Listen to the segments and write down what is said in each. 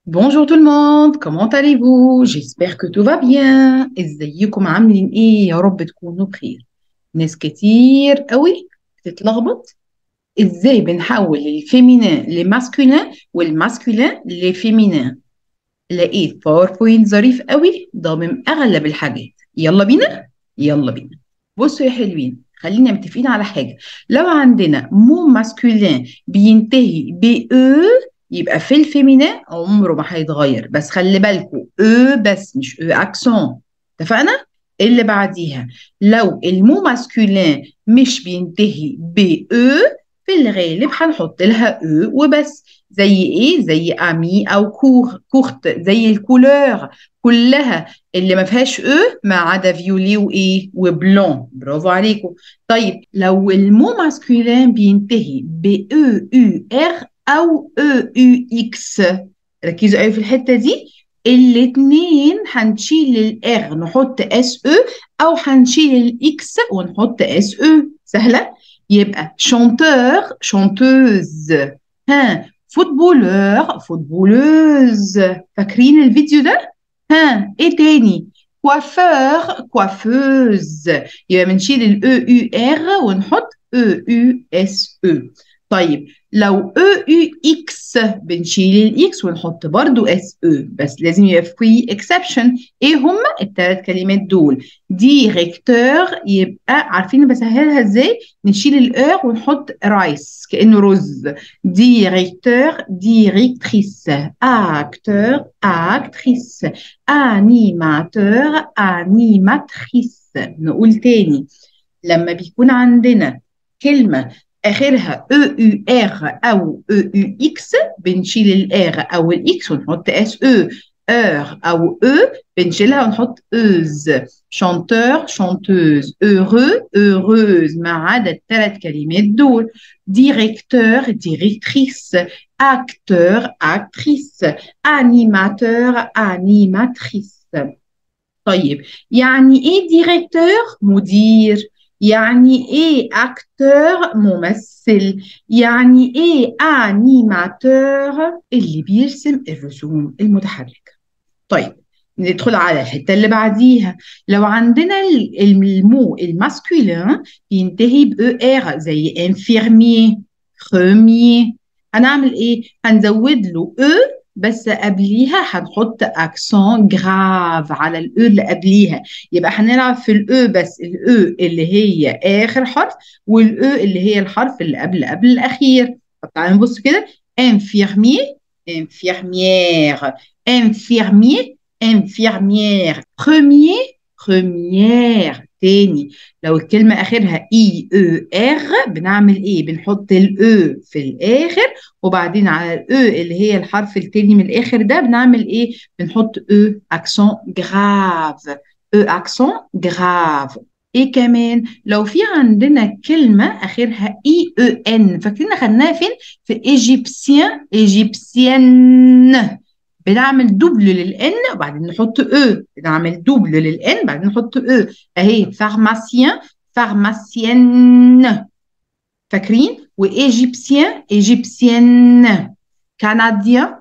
Bonjour tout le monde, comment allez-vous? J'espère que tout va bien. ازيكم عاملين ايه؟ يا رب تكونوا بخير. ناس كتير قوي بتتلخبط ازاي بنحول الفيمينين لماسكولين والماسكولين لفيمينين. لقيت باوربوينت ظريف قوي ضامن اغلب الحاجات. يلا بينا؟ يلا بينا. بصوا يا حلوين خلينا متفقين على حاجة لو عندنا مو ماسكولين بينتهي ب او يبقى في الفيمينين عمره ما هيتغير بس خلي بالكوا او بس مش او اكسون اتفقنا اللي بعديها لو المو ماسكولين مش بينتهي ب او في الغالب هنحط لها او وبس زي ايه زي امي او كور كورت زي الكولور كلها اللي ما فيهاش او ما عدا فيولي وايه وبلون برافو عليكم طيب لو المو ماسكولين بينتهي ب او يو ار او او يو اكس ركزوا قوي في الحته دي الاثنين هنشيل الار نحط اس او او هنشيل الاكس ونحط اس او سهله يبقى شانتور شانتوز ها فوتبولور فوتبولوز فاكرين الفيديو ده ها ايه تاني كوافور كوافوز يبقى بنشيل الاو يو ار ونحط او يو اس او طيب لو او يو اكس بنشيل الاكس ونحط برضو اس او بس لازم يبقى في اكسبشن ايه هما الثلاث كلمات دول ديريكتور يبقى عارفين بسهلها ازاي نشيل الار ونحط رايس كانه رز ديريكتور ديريكتريس اكتور اكتريس انيماتور انيماتريس نقول تاني لما بيكون عندنا كلمه اخرها او يو ار او او يو اكس بنشيل الار او الاكس ونحط اس او ار او او بنشيلها ونحط اوز شانتور شانتوز heureux heureuse ما عدا الثلاث كلمات دول ديريكتور ديريكتريس acteur actrice animateur animatrice طيب يعني ايه ديريكتور مدير يعني ايه اكتور ممثل يعني ايه انيماتور اللي بيرسم الرسوم المتحركه طيب ندخل على الحته اللي بعديها لو عندنا المو الماسكولين بينتهي ب ار زي انفيرمي خمي هنعمل ايه هنزود له او بس قبليها هنحط اكسون جراف على الاو اللي قبليها يبقى هنلعب في الاو بس الاو اللي هي اخر حرف والاو اللي هي الحرف اللي قبل قبل الاخير طب تعالوا نبص كده انفيرمي انفيرميير انفيرمي انفيرميير بروميير بروميير تاني لو الكلمة آخرها اي او ار بنعمل ايه؟ بنحط الاو في الآخر وبعدين على الاو اللي هي الحرف التاني من الآخر ده بنعمل ايه؟ بنحط او اكسون جراف او اكسون جراف ايه كمان لو في عندنا كلمة آخرها اي او ان فاكرين خدناها فين؟ في ايجيبسيان ايجيبسيان بنعمل دوبل للان وبعدين نحط او بنعمل دوبل للان بعدين نحط او اهي فارماسيان فارماسيان فاكرين وايجيبسيان ايجيبسيان كنديان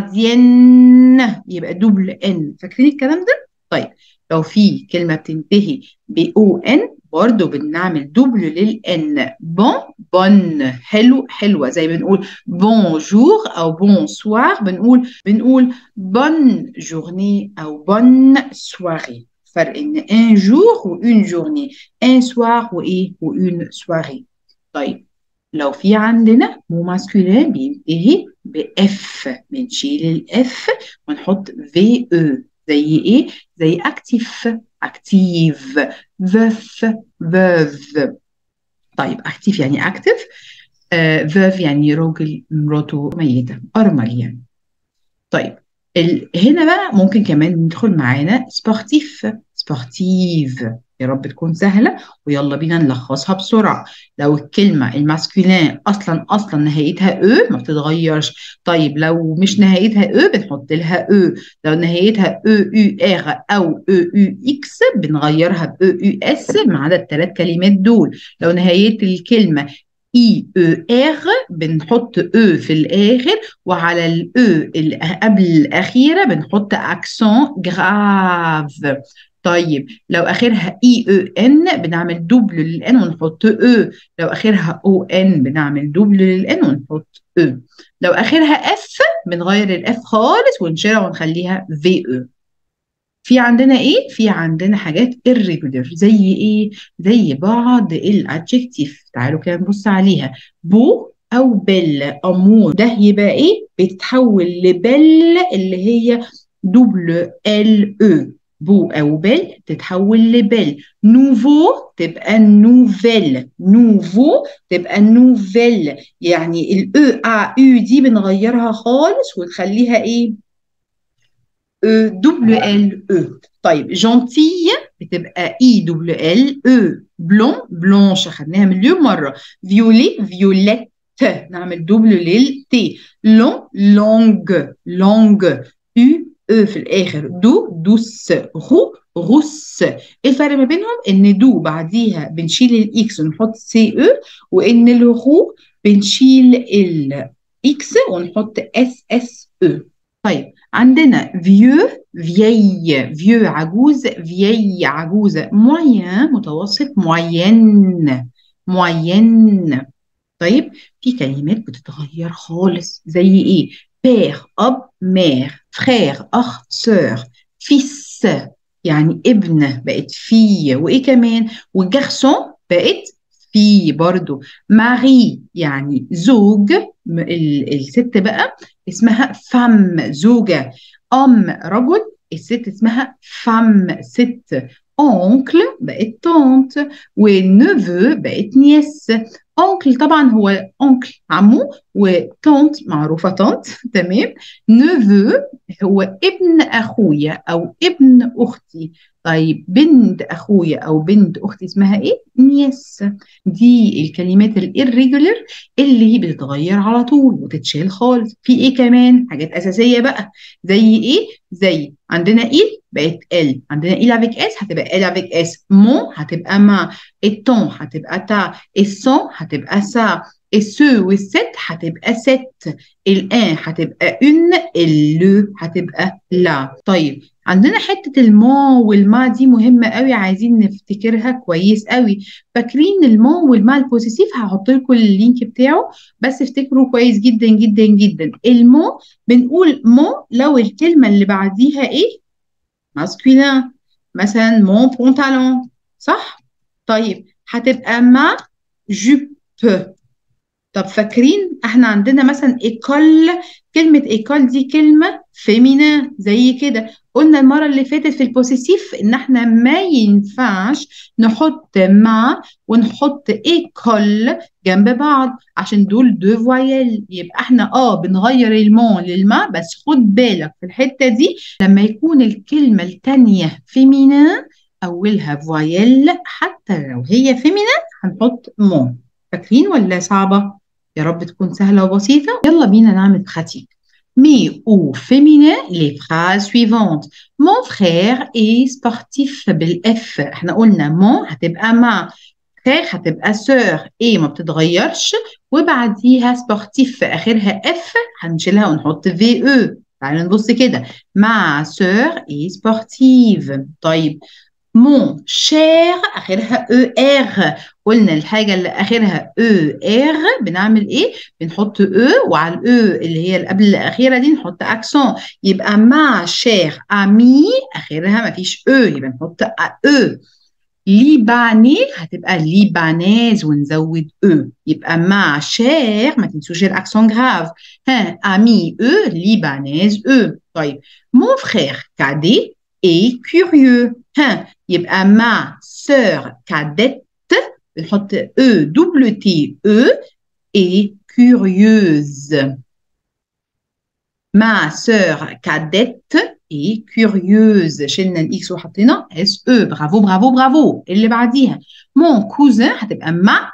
كنديان يبقى دوبل ان فاكرين الكلام ده طيب لو في كلمه بتنتهي ب او ان برضه بنعمل دوبل للان بون بون حلو حلوه زي بنقول بونجور او بونسوار بنقول بنقول بون جورني او بون سواري فرق ان ان جور وان جورني ان سوار وايه وان سواري طيب لو في عندنا مو ماسكولين بينتهي باف بنشيل الاف ونحط في او زي ايه زي اكتيف اكتيف فيف فيف طيب اكتيف يعني اكتف فيف يعني راجل مراته ميته ارمل يعني طيب ال... هنا بقى ممكن كمان ندخل معانا سبورتيف سبورتيف يا رب تكون سهله ويلا بينا نلخصها بسرعه لو الكلمه الماسكولين اصلا اصلا نهايتها او ما بتتغيرش طيب لو مش نهايتها او بنحط لها او لو نهايتها او يو ار او او يو اكس بنغيرها ب او يو اس ما عدا الثلاث كلمات دول لو نهايه الكلمه اي او ار بنحط او في الاخر وعلى الاو اللي قبل الاخيره بنحط اكسون جراف طيب لو اخرها اي او ان بنعمل دوبل للان ونحط او لو اخرها او ان بنعمل دوبل للان ونحط او لو اخرها اف بنغير الاف خالص ونشيلها ونخليها في او في عندنا ايه في عندنا حاجات irregular زي ايه زي بعض الادجكتيف تعالوا كده نبص عليها بو او بل امور ده يبقى ايه بتتحول لبل اللي هي دبل ال او بو او بل تتحول لبل نوفو تبقى نوفيل نوفو تبقى نوفيل يعني الاو ا يو دي بنغيرها خالص ونخليها ايه E double L E طيب جونتية بتبقى اي دبل ال او بلون بلونش خدناها مليون مره فيولي فيوليت نعمل دبل لل تي لون لونج لونج يو او في الاخر دو دوس غو غص ايه الفرق ما بينهم ان دو بعديها بنشيل الاكس ونحط سي او وان الغو بنشيل الاكس ونحط اس اس او طيب عندنا vieux vieille vieux عجوز vieille عجوزة moyen متوسط moyenne moyenne طيب في كلمات بتتغير خالص زي ايه père اب mère frère اخ sœur fils يعني ابن بقت في وايه كمان وجارسون بقت في برضو ماري يعني زوج الست بقى اسمها فم زوجة أم رجل الست اسمها فم ست أونكل بقت تونت ونيفو بقت نيس أونكل طبعا هو أونكل عمو وتونت معروفة تونت تمام نيفو هو ابن أخويا أو ابن أختي طيب بنت اخويا او بنت اختي اسمها ايه نيس دي الكلمات الirregular اللي بتتغير على طول وتتشال خالص في ايه كمان حاجات اساسيه بقى زي ايه زي عندنا ايه بقت ال عندنا ايه افيك اس هتبقى ال افيك اس مون هتبقى ما التون هتبقى تا السون هتبقى سا السو والست هتبقى ست الان هتبقى اون اللو هتبقى لا طيب عندنا حته المون والما دي مهمه قوي عايزين نفتكرها كويس قوي فاكرين المون والما البوسيسيف هحط لكم اللينك بتاعه بس افتكروا كويس جدا جدا جدا المون بنقول مون لو الكلمه اللي بعديها ايه ماسكولين مثلا مون بونتالون صح طيب هتبقى ما جوب طب فاكرين احنا عندنا مثلا ايكول كلمة ايكول دي كلمة فيمينا زي كده قلنا المرة اللي فاتت في البوسيسيف ان احنا ما ينفعش نحط ما ونحط ايكول جنب بعض عشان دول دو فوايل يبقى احنا اه بنغير المون للما بس خد بالك في الحتة دي لما يكون الكلمة التانية فيمينا اولها فوايل حتى لو هي فيمينا هنحط مون فاكرين ولا صعبة؟ يا رب تكون سهلة وبسيطة يلا بينا نعمل pratique mais au féminin les phrases suivantes mon frère est sportif بالف احنا قلنا mon هتبقى مع frère هتبقى sœur ايه ما بتتغيرش وبعديها sportif في اخرها اف هنشيلها ونحط في او تعالوا نبص كده مع sœur est sportive طيب mon cher اخرها او ار قلنا الحاجه اللي اخرها او ار بنعمل ايه بنحط او وعلى الاو اللي هي اللي قبل الاخيره دي نحط اكسون يبقى مع شير امي اخرها ما فيش او يبقى نحط او ليباني هتبقى ليبانيز ونزود او يبقى مع شير ما تنسوش الاكسون جراف ها امي او ليبانيز او طيب مون فرير كادي اي كيوريو ها يبقى مع سور كاديت بنحط او دبل تي او اي كيوريوز مع سور كاديت اي كيوريوز شلنا الاكس وحطينا اس او برافو برافو برافو اللي بعديها مون كوزن هتبقى مع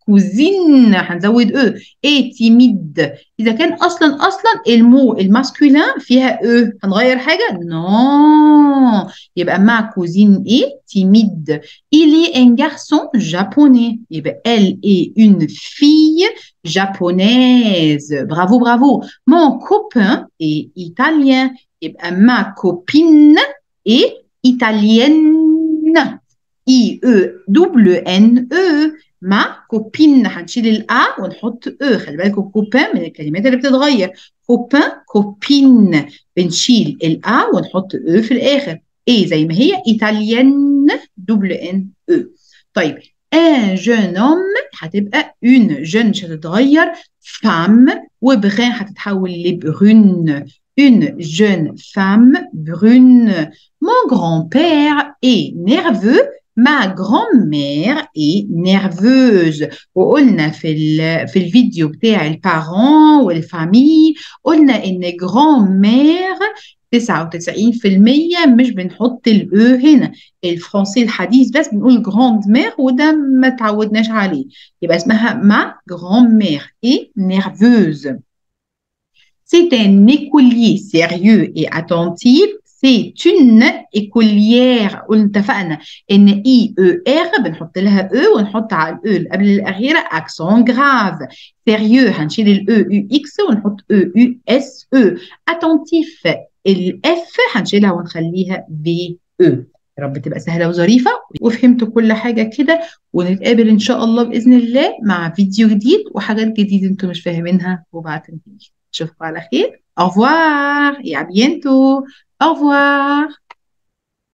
كوزين هنزود او اي تيميد اذا كان اصلا اصلا المو الماسكولين فيها او هنغير حاجه نو يبقى مع كوزين اي تيميد il est un garçon japonais يبقى elle est une fille japonaise bravo bravo mon copain est italien يبقى ma copine est italienne I E W N E مع كوبين هنشيل الأ ونحط أ خلي بالكم كوبان من الكلمات اللي بتتغير كوبان كوبين بنشيل الأ ونحط أ في الآخر إيه زي ما هي إيطاليان دبل إن أ طيب ان جون هوم هتبقى اون جون مش هتتغير فام وبغان هتتحول لبرون une jeune femme brune. Mon grand-père est nerveux ma grand-mère est nerveuse وقلنا في ال في الفيديو بتاع البارون والفامي قلنا ان grand-mère 99% مش بنحط الاو هنا الفرنسي الحديث بس بنقول جراند مير وده ما تعودناش عليه يبقى اسمها ما جراند مير اي نيرفوز C'est un écolier sérieux et attentif c'est une écolière واتفقنا ان اي او ار بنحط لها او ونحط على الاو اللي قبل الاخيره اكسون جراف سيريو هنشيل الاو يو اكس ونحط او يو اس او اتونتيف الاف هنشيلها ونخليها في او يا رب تبقى سهله وظريفه وفهمتوا كل حاجه كده ونتقابل ان شاء الله باذن الله مع فيديو جديد وحاجات جديده انتم مش فاهمينها وبعتني اشوفكم على خير au revoir et à bientôt au revoir